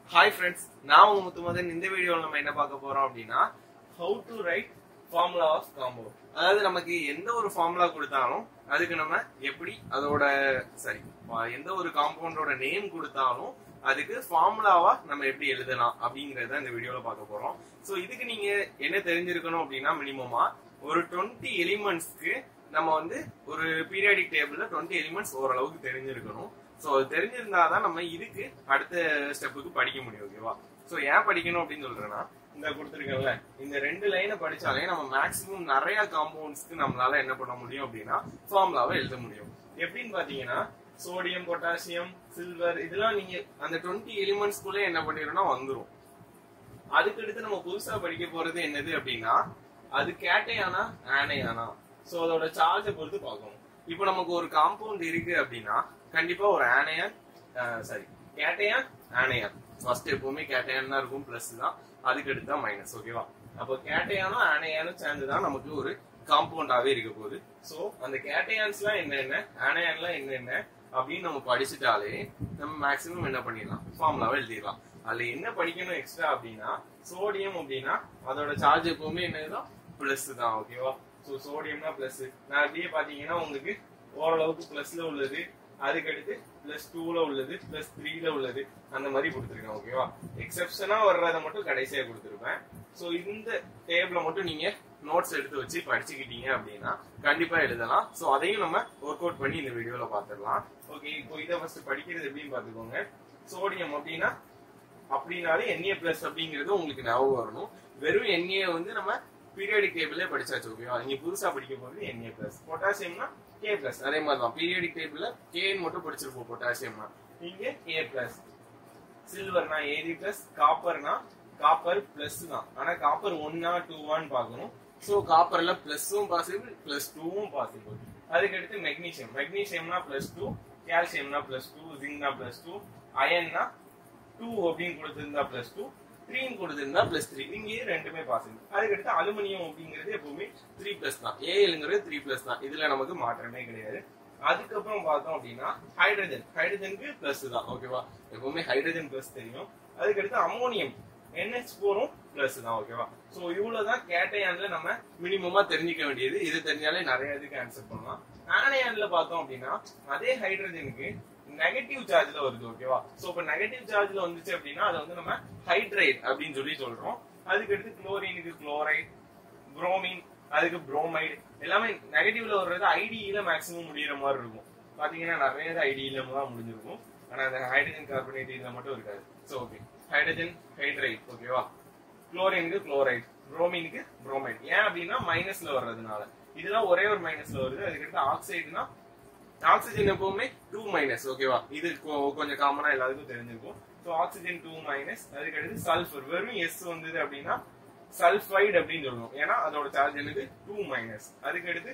hi friends நான் உங்க முத்துமதன் இந்த வீடியோவில் நம்ம என்ன பார்க்க போறோம் அப்படின்னா how to write formula of combo அதாவது நமக்கு எந்த ஒரு ஃபார்முலா கொடுத்தாலும் அதுக்கு நம்ம எப்படி அதோட சரி வா- எந்த ஒரு காம்பவுண்டோட நேம் கொடுத்தாலும் அதுக்கு ஃபார்முலாவா நம்ம எப்படி எழுதலாம் அப்படிங்கறத இந்த வீடியோல பார்க்க போறோம் சோ இதுக்கு நீங்க என்ன தெரிஞ்சிருக்கணும் அப்படின்னா மினிமமா ஒரு டுவெண்ட்டி எலிமெண்ட்ஸ்க்கு நம்ம வந்து ஒரு பீரியாடிக் டேபிள்ல டுவெண்ட்டி எலிமெண்ட்ஸ் ஓரளவுக்கு தெரிஞ்சிருக்கணும் சோ அது தெரிஞ்சிருந்தாதான் நம்ம இதுக்கு அடுத்த ஸ்டெப்புக்கு படிக்க முடியும் ஓகேவா சோ ஏன் படிக்கணும் அப்படின்னு சொல்றேன்னா இந்த கொடுத்துருக்கேன்ல இந்த ரெண்டு லைனை படிச்சாலே நம்ம மேக்ஸிமம் நிறைய காம்பவுண்ட்ஸ்க்கு நம்மளால என்ன பண்ண முடியும் அப்படின்னா ஃபார்முலாவை எழுத முடியும் எப்படின்னு பாத்தீங்கன்னா சோடியம் பொட்டாசியம் சில்வர் இதெல்லாம் நீங்க அந்த டுவெண்ட்டி எலிமெண்ட்ஸ்குள்ளே என்ன பண்ணிடும்னா வந்துரும் அதுக்கு அடுத்து நம்ம புதுசா படிக்க போறது என்னது அப்படின்னா அது கேட்டையானா ஆனையானா சோ அதோட சார்ஜை பொறுத்து பார்க்கணும் இப்போ நமக்கு ஒரு காம்பவுண்ட் இருக்கு அப்படின்னா கண்டிப்பா ஒரு anion sorry cation anion first எப்பவுமே கேட்டையான் தான் இருக்கும் பிளஸ் தான் அதுக்கு அடுத்து தான் மைனஸ் ஓகேவா அப்போ கேட்டையானும் ஆனையானும் சேர்ந்து தான் நமக்கு ஒரு காம்பவுண்டாவே இருக்க போகுது சோ அந்த கேட்டையான்ஸ்லாம் என்னென்ன ஆனையான்லாம் என்னென்ன அப்படின்னு நம்ம படிச்சுட்டாலே நம்ம மேக்ஸிமம் என்ன பண்ணிடலாம் ஃபார்முலாவை எழுதிடலாம் அதுல என்ன படிக்கணும் எக்ஸ்ட்ரா அப்படின்னா சோடியம் அப்படின்னா அதோட சார்ஜ் எப்பவுமே என்னதுதான் பிளஸ் தான் ஓகேவா சோ சோடியம்னா பிளஸ் நான் அப்படியே பாத்தீங்கன்னா உங்களுக்கு ஓரளவுக்கு பிளஸ்ல உள்ளது அதுக்கடுத்து பிளஸ் டூல உள்ளது பிளஸ் த்ரீல உள்ளது அந்த மாதிரி கொடுத்துருக்கேன் ஓகேவா எக்ஸப்ஷனா வர்றதை மட்டும் கடைசியா கொடுத்துருப்பேன் சோ இந்த டேபிள மட்டும் நீங்க நோட்ஸ் எடுத்து வச்சு படிச்சுக்கிட்டீங்க அப்படின்னா கண்டிப்பா எழுதலாம் சோ அதையும் நம்ம ஒர்க் அவுட் பண்ணி இந்த வீடியோல பாத்துடலாம் ஓகே இப்போ இதை ஃபர்ஸ்ட் படிக்கிறது எப்படின்னு பாத்துக்கோங்க சோடியம் அப்படின்னா அப்படின்னாலே என்ஏ பிளஸ் அப்படிங்கிறது உங்களுக்கு ஞாபகம் வரணும் வெறும் என்ஏ வந்து நம்ம பீரியாடிக் டேபிளே படிச்சாச்சு ஓகேவா நீங்க புதுசா படிக்க போறது என்ஏ பிளஸ் பொட்டாசியம்னா கே பிளஸ் அதே மாதிரி தான் பீரியாடிக் டேபிள்ல கேன்னு மட்டும் படிச்சிருப்போம் பொட்டாசியம்னா இங்க கே பிளஸ் சில்வர்னா ஏடி பிளஸ் காப்பர்னா காப்பர் பிளஸ் தான் ஆனா காப்பர் ஒன்னா டூவான்னு பார்க்கணும் சோ காப்பர்ல பிளஸும் பாசிபிள் பிளஸ் டூவும் பாசிபிள் அதுக்கடுத்து மெக்னீசியம் மெக்னீசியம்னா பிளஸ் டூ கால்சியம்னா பிளஸ் டூ ஜிங்னா பிளஸ் டூ அயன்னா டூ அப்படின்னு கொடுத்திருந்தா பிளஸ் டூ த்ரீன்னு கொடுத்திருந்தா பிளஸ் த்ரீ இங்கே ரெண்டுமே பாசிபிள் அதுக்கடுத்து அலுமினியம் அப்படிங்கிறது எப்பவுமே த்ரீ பிளஸ் தான் ஏஎல்ங்கிறது த்ரீ பிளஸ் தான் இதுல நமக்கு மாற்றமே கிடையாது அதுக்கப்புறம் பார்த்தோம் அப்படின்னா ஹைட்ரஜன் ஹைட்ரஜனுக்கு பிளஸ் தான் ஓகேவா எப்பவுமே ஹைட்ரஜன் பிளஸ் தெரியும் அதுக்கடுத்து அமோனியம் NH போரும் பிளஸ் தான் ஓகேவா சோ இவ்வளவுதான் கேட்டையான்ல நம்ம மினிமமா தெரிஞ்சுக்க வேண்டியது இது தெரிஞ்சாலே நிறைய இதுக்கு ஆன்சர் பண்ணலாம் ஆனையான்ல பார்த்தோம் அப்படின்னா அதே ஹைட்ரஜனுக்கு நெகட்டிவ் சார்ஜ்ல வருது ஓகேவா சோ இப்ப நெகட்டிவ் சார்ஜ்ல வந்துச்சு அப்படின்னா அதை வந்து நம்ம ஹைட்ரைட் அப்படின்னு சொல்லி சொல்றோம் அதுக்கடுத்து குளோரினுக்கு குளோரைட் புரோமின் அதுக்கு புரோமைடு எல்லாமே நெகட்டிவ்ல வர்றது ஐடியில மேக்ஸிமம் முடியிற மாதிரி இருக்கும் பாத்தீங்கன்னா நிறைய ஐடியில தான் முடிஞ்சிருக்கும் ஆனா அந்த ஹைட்ரஜன் கார்பனேட் இதுல மட்டும் இருக்காது சோ ஓகே ஹைட்ரஜன் ஹைட்ரைட் ஓகேவா குளோரினுக்கு குளோரைட் புரோமினுக்கு புரோமைட் ஏன் அப்படின்னா மைனஸ்ல வர்றதுனால இதெல்லாம் ஒரே ஒரு மைனஸ்ல வருது அதுக்கடுத்து ஆக்சைடுனா ஆக்சிஜன் எப்பவுமே டூ மைனஸ் ஓகேவா இது கொ- கொஞ்சம் காமனா எல்லாருக்கும் தெரிஞ்சிருக்கும் ஸோ ஆக்சிஜன் டூ மைனஸ் அதுக்கடுத்து சல்ஃபர் வெறும் எஸ் வந்தது அப்படின்னா சல்ஃபைடு அப்படின்னு சொல்லணும் ஏன்னா அதோட சார்ஜ் எனக்கு டூ மைனஸ் அதுக்கடுத்து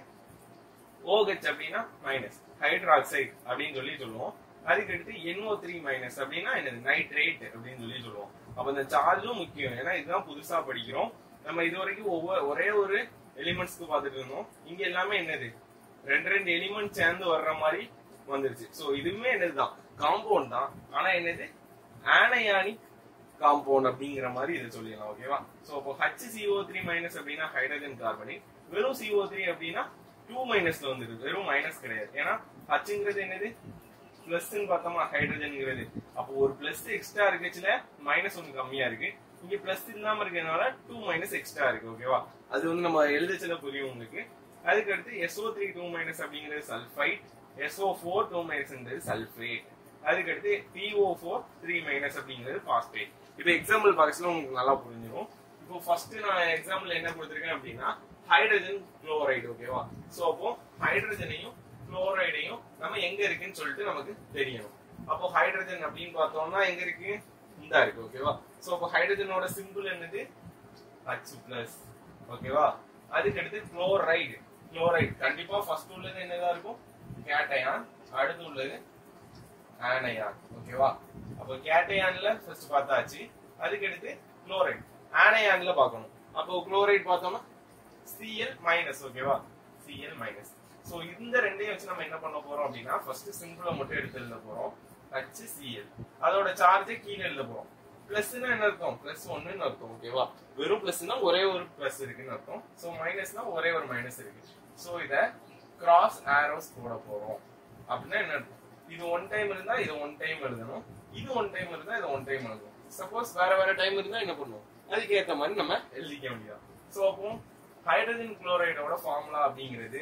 OH அப்படின்னா மைனஸ் ஹைட்ராக்சைடு அப்படின்னு சொல்லி சொல்லுவோம் அதுக்கடுத்து NO3 த்ரீ மைனஸ் அப்படின்னா என்னது நைட்ரேட் அப்படின்னு சொல்லி சொல்லுவோம் அப்ப இந்த சார்ஜும் முக்கியம் ஏன்னா இதுதான் புதுசா படிக்கிறோம் நம்ம இது வரைக்கும் ஒவ்வொரு ஒரே ஒரு எலிமெண்ட்ஸ்க்கு பார்த்துட்டு இருந்தோம் இங்க எல்லாமே என்னது ரெண்டு ரெண்டு எலிமெண்ட் சேர்ந்து வர்ற மாதிரி வந்துருச்சு சோ இதுவுமே என்னதுதான் காம்பவுண்ட் தான் ஆனா என்னது ஆனையானிக் காம்பவுண்ட் அப்படிங்கிற மாதிரி இதை சொல்லிடலாம் ஓகேவா சோ அப்போ HCO3 த்ரீ மைனஸ் அப்படின்னா ஹைட்ரஜன் கார்பனேட் வெறும் CO3 த்ரீ அப்படின்னா டூ மைனஸ்ல வந்துருக்கு வெறும் மைனஸ் கிடையாது ஏன்னா ஹச்ங்கிறது என்னது பிளஸ்ன்னு பார்த்தோமா ஹைட்ரஜன்ங்கிறது அப்போ ஒரு பிளஸ் எக்ஸ்ட்ரா இருக்குச்சுல மைனஸ் ஒன்று கம்மியா இருக்கு இங்க பிளஸ் இல்லாம இருக்கிறதுனால டூ மைனஸ் எக்ஸ்ட்ரா இருக்கு ஓகேவா அது வந்து நம்ம எழுதச்சுல புரியும் உங்களுக்கு அதுக்கு அடுத்து SO3 த்ரீ டூ மைனஸ் அப்படிங்கிறது சல்ஃபைட் SO ஃபோர் டூ மைனஸ்ங்கிறது சல்ஃபேட் அதுக்கடுத்து PO ஃபோர் த்ரீ மைனஸ் அப்படிங்கிறது பாஸ்பேட் இப்போ எக்ஸாம்பிள் பாக்ஸ்ல உங்களுக்கு நல்லா புரிஞ்சிடும் இப்போ ஃபர்ஸ்ட் நான் எக்ஸாம்பிள் என்ன கொடுத்துருக்கேன் அப்படின்னா ஹைட்ரஜன் குளோரைடு ஓகேவா சோ அப்போ ஹைட்ரஜனையும் குளோரைடையும் நம்ம எங்க இருக்குன்னு சொல்லிட்டு நமக்கு தெரியணும் அப்போ ஹைட்ரஜன் அப்படின்னு பார்த்தோம்னா எங்க இருக்கு இந்த இருக்கு ஓகேவா சோ அப்போ ஹைட்ரஜனோட சிம்பிள் என்னது H பிளஸ் ஓகேவா அதுக்கடுத்து குளோரைடு குளோரைடு கண்டிப்பா ஃபர்ஸ்ட் உள்ளது என்னதா இருக்கும் கேட்டையான் அடுத்து உள்ளது ஆனையான் ஓகேவா அப்போ கேட்டையான்ல ஃபர்ஸ்ட் பார்த்தாச்சு அதுக்கடுத்து குளோரைட் ஆனையான்ல பார்க்கணும் அப்போ குளோரைட் பார்த்தோம்னா சிஎல் மைனஸ் ஓகேவா சிஎல் மைனஸ் சோ இந்த ரெண்டையும் வச்சு நம்ம என்ன பண்ண போறோம் அப்படின்னா ஃபர்ஸ்ட் சிம்பிளா மட்டும் எடுத்து எழுத போறோம் HCl அதோட சார்ஜை கீழே எழுத போறோம் பிளஸ்னா என்ன அர்த்தம் பிளஸ் ஒன்னு அர்த்தம் ஓகேவா வெறும் பிளஸ்னா ஒரே ஒரு பிளஸ் இருக்குன்னு அர்த்தம் சோ மைனஸ்னா ஒரே ஒரு மைனஸ் இருக்கு சோ இத கிராஸ் ஆரோஸ் போட போறோம் அப்படின்னா என்ன அர்த்தம் இது ஒன் டைம் இருந்தா இது ஒன் டைம் எழுதணும் இது ஒன் டைம் இருந்தா இது ஒன் டைம் எழுதணும் சப்போஸ் வேற வேற டைம் இருந்தா என்ன பண்ணுவோம் அதுக்கு ஏத்த மாதிரி நம்ம எழுதிக்க முடியாது சோ அப்போ ஹைட்ரஜன் குளோரைடோட ஃபார்முலா அப்படிங்கிறது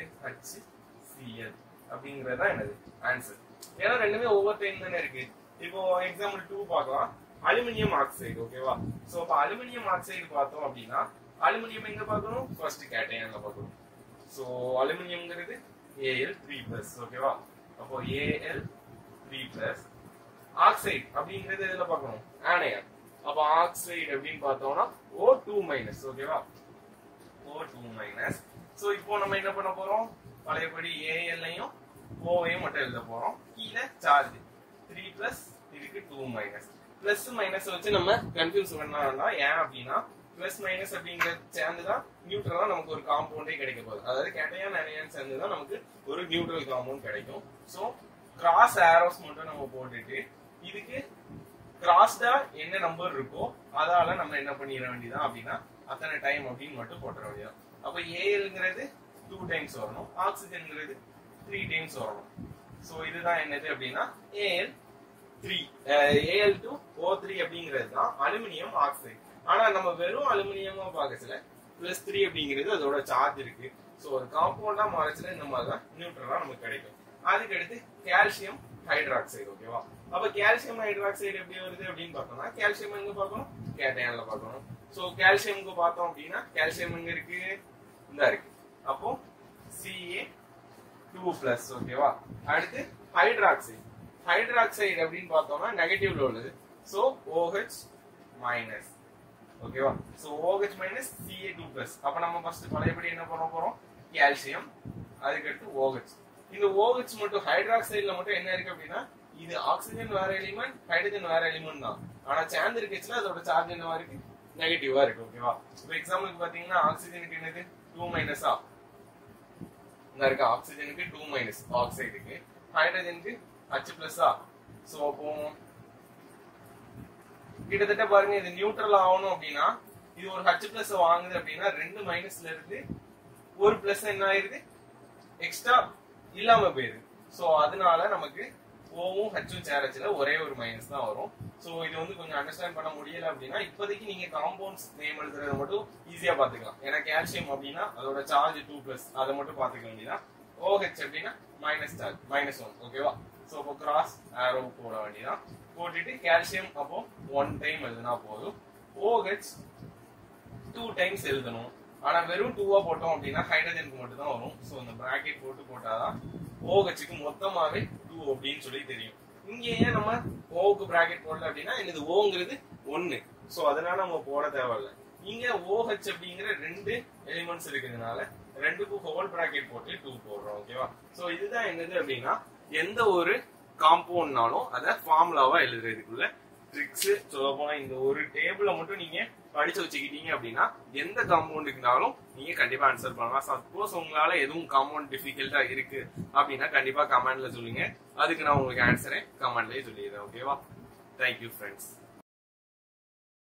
HCl அப்படிங்கிறது தான் என்னது ஆன்சர் ஏன்னா ரெண்டுமே ஒவ்வொரு டைம் தானே இருக்கு இப்போ எக்ஸாம்பிள் டூ பார்க்கலாம் அலுமினியம் ஆக்சைடு ஓகேவா சோ அப்ப அலுமினியம் ஆக்சைடு பார்த்தோம் அப்படின்னா அலுமினியம் எங்க பார்க்கணும் ஃபர்ஸ்ட் கேட்டையான்ல பார்க்கணும் சோ அலுமினியம்ங்கிறது ஏஎல் த்ரீ பிளஸ் ஓகேவா அப்போ ஏஎல் த்ரீ பிளஸ் ஆக்சைடு அப்படிங்கிறது எதுல பார்க்கணும் ஆனையன் அப்ப ஆக்சைடு அப்படின்னு பார்த்தோம்னா ஓ டூ மைனஸ் ஓகேவா ஓ டூ மைனஸ் ஸோ இப்போ நம்ம என்ன பண்ண போறோம் பழையபடி ஏஎல்லையும் ஓவையும் மட்டும் எழுத போறோம் கீழே சார்ஜ் த்ரீ பிளஸ் இதுக்கு டூ மைனஸ் பிளஸ் மைனஸ் வச்சு நம்ம கன்ஃபியூஸ் பண்ண வேண்டாம் ஏன் அப்படின்னா பிளஸ் மைனஸ் அப்படிங்கிறது சேர்ந்து தான் நியூட்ரலா நமக்கு ஒரு காம்பவுண்டே கிடைக்க போகுது அதாவது கேட்டையான் அணையான் சேர்ந்து தான் நமக்கு ஒரு நியூட்ரல் காம்பவுண்ட் கிடைக்கும் ஸோ கிராஸ் ஆரோஸ் மட்டும் நம்ம போட்டுட்டு இதுக்கு கிராஸ்டா என்ன நம்பர் இருக்கோ அதால நம்ம என்ன பண்ணிட வேண்டியதான் அப்படின்னா அத்தனை டைம் அப்படின்னு மட்டும் போட்டுற வேண்டியதான் அப்ப ஏஎல்ங்கிறது டூ டைம்ஸ் வரணும் ஆக்சிஜன்ங்கிறது த்ரீ டைம்ஸ் வரணும் சோ இதுதான் என்னது அப்படின்னா AL three AL two O three அப்படிங்கிறது தான் அலுமினியம் ஆக்சைடு ஆனா நம்ம வெறும் அலுமினியமா பார்க்கச்சுல பிளஸ் த்ரீ அப்படிங்கிறது அதோட சார்ஜ் இருக்கு சோ ஒரு காம்பவுண்டா மாறச்சுல இந்த மாதிரி தான் நியூட்ரலா நமக்கு கிடைக்கும் அதுக்கு அடுத்து கால்சியம் ஹைட்ராக்சைடு ஓகேவா அப்ப கால்சியம் ஹைட்ராக்சைடு எப்படி வருது அப்படின்னு பார்த்தோம்னா கால்சியம் எங்க பார்க்கணும் கேட்டையான்ல பார்க்கணும் சோ கால்சியம்க்கு பார்த்தோம் அப்படின்னா கால்சியம் எங்க இருக்கு இந்த இருக்கு அப்போ சிஏ டூ பிளஸ் ஓகேவா அடுத்து ஹைட்ராக்சைடு ஹைட்ராக்சைடு அப்படின்னு பார்த்தோம்னா நெகட்டிவ்ல உள்ளது சோ OH மைனஸ் ஓகேவா so OH minus CA two plus அப்ப நம்ம ஃபர்ஸ்ட் பழையபடி என்ன பண்ண போறோம் கால்சியம் அதுக்கடுத்து OH இந்த OH மட்டும் ஹைட்ராக்சைடுல மட்டும் என்ன இருக்கு அப்படின்னா இது ஆக்சிஜன் வேற எலிமெண்ட் ஹைட்ரஜன் வேற எலிமெண்ட் தான் ஆனா சேர்ந்து இருக்குச்சுல அதோட சார்ஜ் என்னவா இருக்கு நெகட்டிவா இருக்கு ஓகேவா இப்போ எக்ஸாம்பிளுக்கு பாத்தீங்கன்னா ஆக்சிஜனுக்கு என்னது டூ மைனஸா இங்க இருக்க ஆக்சிஜனுக்கு டூ மைனஸ் ஆக்சைடுக்கு ஹைட்ரஜனுக்கு ஹச் பிளஸ்ஸா சோ அப்போ கிட்டத்தட்ட பாருங்க இது நியூட்ரல் ஆகணும் அப்படின்னா இது ஒரு ஹச் பிளஸ் வாங்குது அப்படின்னா ரெண்டு மைனஸ்ல இருந்து ஒரு பிளஸ் என்ன ஆயிருது எக்ஸ்ட்ரா இல்லாம போயிருது சோ அதனால நமக்கு ஓவும் ஹச்சும் சேரச்சுல ஒரே ஒரு மைனஸ் தான் வரும் சோ இது வந்து கொஞ்சம் அண்டர்ஸ்டாண்ட் பண்ண முடியல அப்படின்னா இப்போதைக்கு நீங்க காம்பவுண்ட்ஸ் நேம் எழுதுறத மட்டும் ஈஸியா பாத்துக்கலாம் ஏன்னா கால்சியம் அப்படின்னா அதோட சார்ஜ் டூ பிளஸ் அதை மட்டும் பாத்துக்க வேண்டியதான் ஓஹெச் அப்படின்னா மைனஸ் சார்ஜ் மைனஸ் ஒன் ஓகேவா சோ அப்போ கிராஸ் ஆரோ போட வேண்டியதான் போட்டுட்டு கால்சியம் அப்போ ஒன் டைம் எழுதுனா போதும் ஓஹெச் டூ டைம்ஸ் எழுதணும் ஆனா வெறும் டூவா போட்டோம் அப்படின்னா ஹைட்ரஜனுக்கு மட்டும் தான் வரும் சோ இந்த பிராக்கெட் போட்டு போட்டாதான் ஓஹெச்சுக்கு மொத்தமாவே டூ அப்படின்னு சொல்லி தெரியும் இங்க ஏன் நம்ம ஓவுக்கு பிராக்கெட் போடல அப்படின்னா இது ஓங்கிறது ஒன்னு சோ அதனால நம்ம போட தேவையில்ல இங்க OH அப்படிங்கிற ரெண்டு எலிமெண்ட்ஸ் இருக்கிறதுனால ரெண்டுக்கும் ஹோல் பிராக்கெட் போட்டு டூ போடுறோம் ஓகேவா சோ இதுதான் என்னது அப்படின்னா எந்த ஒரு காம்பவுண்ட்னாலும் அதை ஃபார்முலாவா எழுதுறதுக்குள்ள ட்ரிக்ஸ் சொல்லப்போனா இந்த ஒரு டேபிள மட்டும் நீங்க படிச்சு வச்சுக்கிட்டீங்க அப்படின்னா எந்த காம்பவுண்டுக்குனாலும் நீங்க கண்டிப்பா ஆன்சர் பண்ணலாம் சப்போஸ் உங்களால எதுவும் காம்பவுண்ட் டிஃபிகல்ட்டா இருக்கு அப்படின்னா கண்டிப்பா கமெண்ட்ல சொல்லுங்க அதுக்கு நான் உங்களுக்கு ஆன்சரை கமெண்ட்லயே சொல்லிடுறேன் ஓகேவா தேங்க்யூ ஃப்ரெண்ட்ஸ்